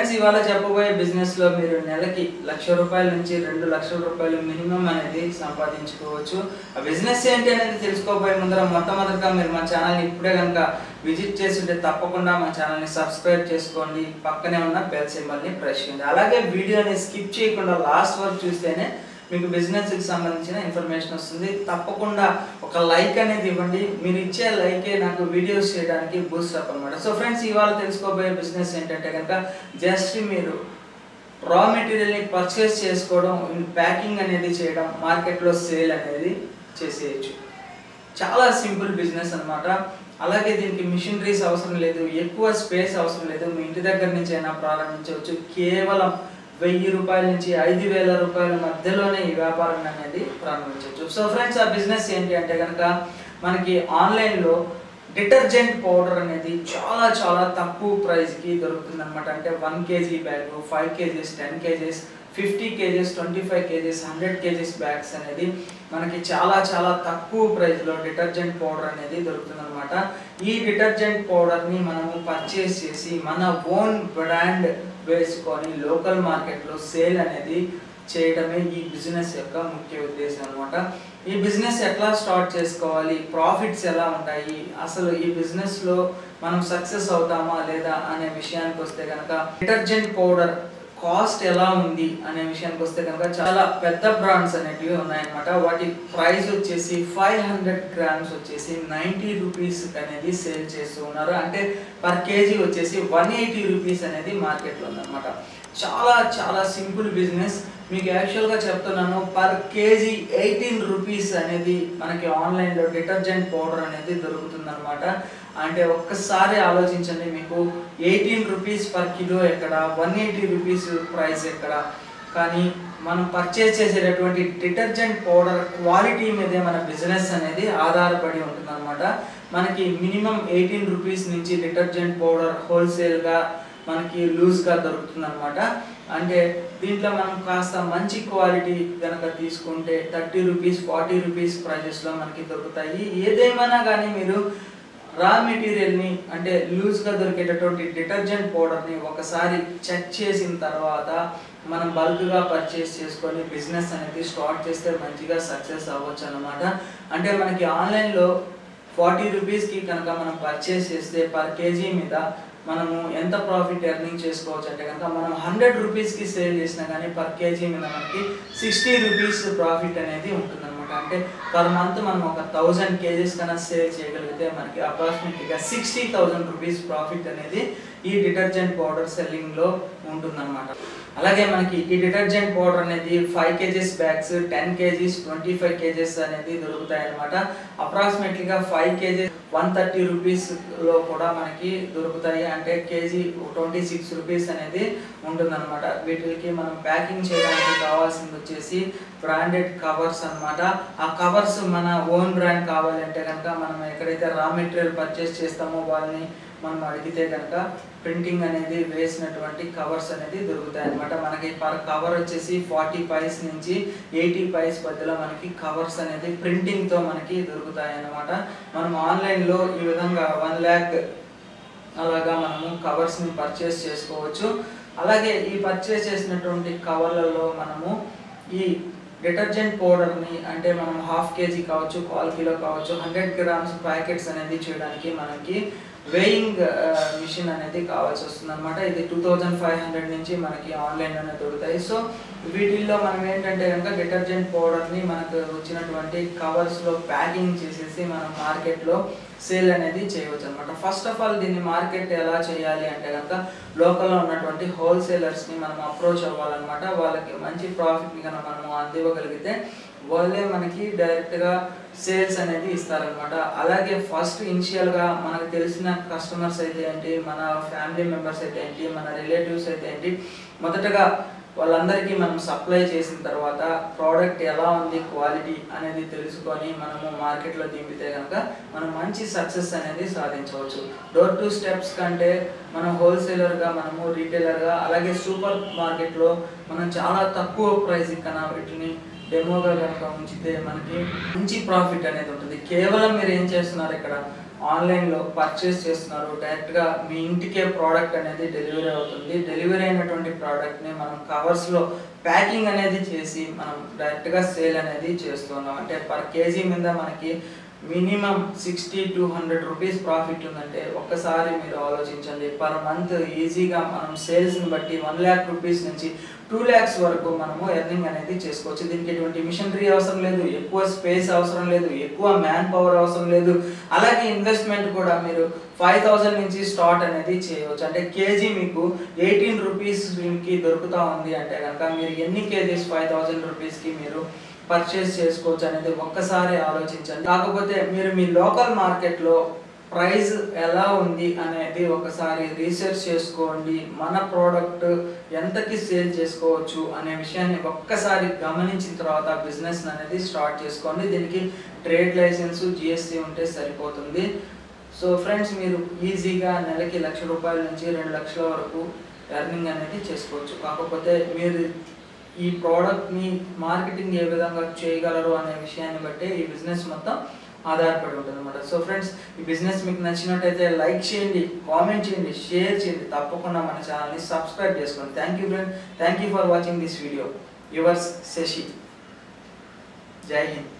friends ఇవాళ చెప్పబోయే business లో మీరు నెలకి లక్ష రూపాయల నుంచి రెండు లక్షల రూపాయలు మినిమం అనేది సంపాదించుకోవచ్చు ఆ బిజినెస్ ఏంటి అనేది తెలుసుకోబోయే ముందర మొట్టమొదటిగా మీరు మా ఛానల్ని ఇప్పుడే కనుక విజిట్ చేస్తుంటే తప్పకుండా మా ఛానల్ని సబ్స్క్రైబ్ చేసుకోండి పక్కనే ఉన్న బెల్ సింబల్ని ప్రెస్ చేయండి అలాగే వీడియోని స్కిప్ చేయకుండా లాస్ట్ వరకు చూస్తేనే మీకు బిజినెస్ కి సంబంధించిన ఇన్ఫర్మేషన్ వస్తుంది తప్పకుండా ఒక లైక్ అనేది ఇవ్వండి మీరు ఇచ్చే లైకే నాకు వీడియోస్ చేయడానికి బూస్ట్ అప్ అనమాట సో ఫ్రెండ్స్ ఇవాళ తెలుసుకోబోయే బిజినెస్ ఏంటంటే కనుక జస్ట్ మీరు రా మెటీరియల్ని పర్చేస్ చేసుకోవడం ప్యాకింగ్ అనేది చేయడం మార్కెట్లో సేల్ అనేది చేసేయచ్చు చాలా సింపుల్ బిజినెస్ అన్నమాట అలాగే దీనికి మిషనరీస్ అవసరం లేదు ఎక్కువ స్పేస్ అవసరం లేదు మీ ఇంటి దగ్గర నుంచి అయినా ప్రారంభించవచ్చు కేవలం వెయ్యి రూపాయల నుంచి ఐదు వేల రూపాయల మధ్యలోనే ఈ వ్యాపారం అనేది ప్రారంభించవచ్చు సో ఫ్రెండ్స్ ఆ బిజినెస్ ఏంటి అంటే కనుక మనకి ఆన్లైన్లో డిటర్జెంట్ పౌడర్ అనేది చాలా చాలా తక్కువ ప్రైస్కి దొరుకుతుంది అనమాట అంటే one kg bag five kgs ten kgs fifty kgs twenty five kgs hundred kgs bags అనేది మనకి చాలా చాలా తక్కువ ప్రైస్లో డిటర్జెంట్ పౌడర్ అనేది దొరుకుతుంది అనమాట ఈ డిటర్జెంట్ పౌడర్ని మనము పర్చేస్ చేసి మన ఓన్ బ్రాండ్ వేసుకొని లోకల్ మార్కెట్లో సేల్ అనేది చేయడమే ఈ బిజినెస్ యొక్క ముఖ్య ఉద్దేశం అనమాట ఈ బిజినెస్ ఎట్లా స్టార్ట్ చేసుకోవాలి ప్రాఫిట్స్ ఎలా ఉంటాయి అసలు ఈ బిజినెస్లో మనం సక్సెస్ అవుతామా లేదా అనే విషయానికి వస్తే కనుక డిటర్జెంట్ పౌడర్ కాస్ట్ ఎలా ఉంది అనే విషయానికి వస్తే కనుక చాలా పెద్ద బ్రాండ్స్ అనేటివి ఉన్నాయన్నమాట వాటి ప్రైస్ వచ్చేసి ఫైవ్ హండ్రెడ్ గ్రామ్స్ వచ్చేసి నైంటీ రూపీస్ అనేది సేల్ చేస్తూ ఉన్నారు అంటే పర్ కేజీ వచ్చేసి వన్ ఎయిటీ రూపీస్ అనేది మార్కెట్లో ఉందన్నమాట చాలా చాలా సింపుల్ బిజినెస్ మీకు యాక్చువల్గా చెప్తున్నాను పర్ కేజీ ఎయిటీన్ రూపీస్ అనేది మనకి ఆన్లైన్లో డిటర్జెంట్ పౌడర్ అనేది దొరుకుతుందన్నమాట అంటే ఒక్కసారి ఆలోచించండి మీకు ఎయిటీన్ రూపీస్ పర్ కిలో ఎక్కడ వన్ ఎయిటీ రూపీస్ ప్రైస్ ఎక్కడ కానీ మనం పర్చేస్ చేసేటటువంటి డిటర్జెంట్ పౌడర్ క్వాలిటీ మీదే మన బిజినెస్ అనేది ఆధారపడి ఉంటుందన్నమాట మనకి మినిమం ఎయిటీన్ రూపీస్ నుంచి డిటర్జెంట్ పౌడర్ హోల్సేల్గా మనకి లూజ్గా దొరుకుతుంది అనమాట అంటే దీంట్లో మనం కాస్త మంచి క్వాలిటీ కనుక తీసుకుంటే థర్టీ రూపీస్ ఫార్టీ రూపీస్ ప్రైజెస్లో మనకి దొరుకుతాయి ఏదేమైనా కానీ మీరు రా మెటీరియల్ని అంటే లూజ్గా దొరికేటటువంటి డిటర్జెంట్ పౌడర్ని ఒకసారి చెక్ చేసిన తర్వాత మనం బల్క్గా పర్చేస్ చేసుకొని బిజినెస్ అనేది స్టార్ట్ చేస్తే మంచిగా సక్సెస్ అవ్వచ్చు అనమాట అంటే మనకి ఆన్లైన్లో ఫార్టీ రూపీస్కి కనుక మనం పర్చేస్ చేస్తే పర్ కేజీ మీద మనము ఎంత ప్రాఫిట్ ఎర్నింగ్ చేసుకోవచ్చు అంటే కనుక మనం హండ్రెడ్ రూపీస్కి సేల్ చేసినా కానీ పర్ కేజీ మీద మనకి సిక్స్టీ రూపీస్ ప్రాఫిట్ అనేది ఉంటుందన్నమాట అంటే పర్ మంత్ మనం ఒక థౌజండ్ కేజీస్ కన్నా సేల్ చేయగలిగితే మనకి అప్రాక్సిమేట్లీగా సిక్స్టీ థౌజండ్ రూపీస్ ప్రాఫిట్ అనేది ఈ డిటర్జెంట్ పౌడర్ సెల్లింగ్లో ఉంటుందన్నమాట అలాగే మనకి ఈ డిటర్జెంట్ పౌడర్ అనేది five KGs bags ten KGs twenty five KGs అనేది దొరుకుతాయి అనమాట అప్రాక్సిమేట్లీగా ఫైవ్ కేజీస్ వన్ థర్టీ రూపీస్లో కూడా మనకి దొరుకుతాయి అంటే కేజీ ట్వంటీ సిక్స్ రూపీస్ అనేది ఉంటుందన్నమాట వీటికి మనం ప్యాకింగ్ చేయడానికి కావాల్సింది వచ్చేసి బ్రాండెడ్ కవర్స్ అన్నమాట ఆ కవర్స్ మన ఓన్ బ్రాండ్ కావాలంటే కనుక మనం ఎక్కడైతే రా మెటీరియల్ పర్చేస్ చేస్తామో వాళ్ళని మనం అడిగితే కనుక ప్రింటింగ్ అనేది వేసినటువంటి కవర్స్ అనేది దొరుకుతాయి అనమాట మనకి పర్ కవర్ వచ్చేసి ఫార్టీ పైస్ నుంచి ఎయిటీ పైస్ మధ్యలో మనకి కవర్స్ అనేది ప్రింటింగ్తో మనకి దొరుకుతాయి అన్నమాట మనం ఆన్లైన్లో ఈ విధంగా వన్ ల్యాక్ అలాగా మనము కవర్స్ని పర్చేస్ చేసుకోవచ్చు అలాగే ఈ పర్చేస్ చేసినటువంటి కవర్లలో మనము ఈ డిటర్జెంట్ పౌడర్ని అంటే మనం హాఫ్ కేజీ కావచ్చు కాల్ కిలో కావచ్చు హండ్రెడ్ గ్రామ్స్ ప్యాకెట్స్ అనేది చేయడానికి మనకి వేయింగ్ మిషన్ అనేది కావాల్సి వస్తుంది అనమాట ఇది టూ థౌజండ్ ఫైవ్ హండ్రెడ్ నుంచి మనకి ఆన్లైన్లోనే దొరుకుతాయి సో వీటిల్లో మనం ఏంటంటే కనుక డిటర్జెంట్ పౌడర్ని మనకు వచ్చినటువంటి కవర్స్లో ప్యాకింగ్ చేసేసి మనం మార్కెట్లో సేల్ అనేది చేయవచ్చు అనమాట ఫస్ట్ ఆఫ్ ఆల్ దీన్ని మార్కెట్ ఎలా చేయాలి అంటే కనుక లోకల్లో ఉన్నటువంటి హోల్సేలర్స్ని మనం అప్రోచ్ అవ్వాలన్నమాట వాళ్ళకి మంచి ప్రాఫిట్ని కనుక మనము అందివ్వగలిగితే వాళ్ళే మనకి డైరెక్ట్గా సేల్స్ అనేది ఇస్తారనమాట అలాగే ఫస్ట్ ఇనిషియల్గా మనకు తెలిసిన కస్టమర్స్ అయితే ఏంటి మన ఫ్యామిలీ మెంబర్స్ అయితే ఏంటి మన రిలేటివ్స్ అయితే ఏంటి మొదటగా వాళ్ళందరికీ మనం సప్లై చేసిన తర్వాత ప్రోడక్ట్ ఎలా ఉంది క్వాలిటీ అనేది తెలుసుకొని మనము మార్కెట్లో దింపితే కనుక మనం మంచి సక్సెస్ అనేది సాధించవచ్చు డోర్ టు స్టెప్స్ కంటే మనం హోల్సేలర్గా మనము రీటైలర్గా అలాగే సూపర్ మార్కెట్లో మనం చాలా తక్కువ ప్రైస్ కన్నా వీటిని డెమోగా కనుక ఉంచితే మనకి మంచి ప్రాఫిట్ అనేది ఉంటుంది కేవలం మీరు ఏం చేస్తున్నారు ఇక్కడ ఆన్లైన్లో పర్చేస్ చేస్తున్నారు డైరెక్ట్గా మీ ఇంటికే ప్రోడక్ట్ అనేది డెలివరీ అవుతుంది డెలివరీ అయినటువంటి ప్రోడక్ట్ని మనం కవర్స్లో ప్యాకింగ్ అనేది చేసి మనం డైరెక్ట్గా సేల్ అనేది చేస్తున్నాం అంటే పర్ కేజీ మీద మనకి minimum sixty to hundred rupees profit ఉందంటే ఒక్కసారి మీరు ఆలోచించండి పర్ మంత్ ఈజీగా మనం సేల్స్ని బట్టి వన్ ల్యాక్ రూపీస్ నుంచి టూ ల్యాక్స్ వరకు మనము ఎర్నింగ్ అనేది చేసుకోవచ్చు దీనికి ఎటువంటి మిషనరీ అవసరం లేదు ఎక్కువ స్పేస్ అవసరం లేదు ఎక్కువ మ్యాన్ పవర్ అవసరం లేదు అలాగే ఇన్వెస్ట్మెంట్ కూడా మీరు ఫైవ్ థౌజండ్ నుంచి స్టార్ట్ అనేది చేయవచ్చు అంటే కేజీ మీకు ఎయిటీన్ రూపీస్కి దొరుకుతా ఉంది అంటే కనుక మీరు ఎన్ని కేజీస్ ఫైవ్ థౌజండ్ రూపీస్కి మీరు పర్చేస్ చేసుకోవచ్చు అనేది ఒక్కసారి ఆలోచించండి కాకపోతే మీరు మీ లోకల్ మార్కెట్లో ప్రైస్ ఎలా ఉంది అనేది ఒకసారి రీసెర్చ్ చేసుకోండి మన ప్రోడక్ట్ ఎంతకి సేల్ చేసుకోవచ్చు అనే విషయాన్ని ఒక్కసారి గమనించిన తర్వాత బిజినెస్ అనేది స్టార్ట్ చేసుకోండి దీనికి ట్రేడ్ లైసెన్స్ జిఎస్టీ ఉంటే సరిపోతుంది సో ఫ్రెండ్స్ మీరు ఈజీగా నెలకి లక్ష రూపాయల నుంచి రెండు లక్షల వరకు ఎర్నింగ్ అనేది చేసుకోవచ్చు కాకపోతే మీరు ఈ ప్రోడక్ట్ని మార్కెటింగ్ ఏ విధంగా చేయగలరు అనే విషయాన్ని బట్టి ఈ బిజినెస్ మొత్తం ఆధారపడి ఉంటుంది అనమాట సో ఫ్రెండ్స్ ఈ బిజినెస్ మీకు నచ్చినట్టయితే లైక్ చేయండి కామెంట్ చేయండి షేర్ చేయండి తప్పకుండా మన ఛానల్ని సబ్స్క్రైబ్ చేసుకోండి thank you friend thank you for watching this video yours Shashi Jai Hind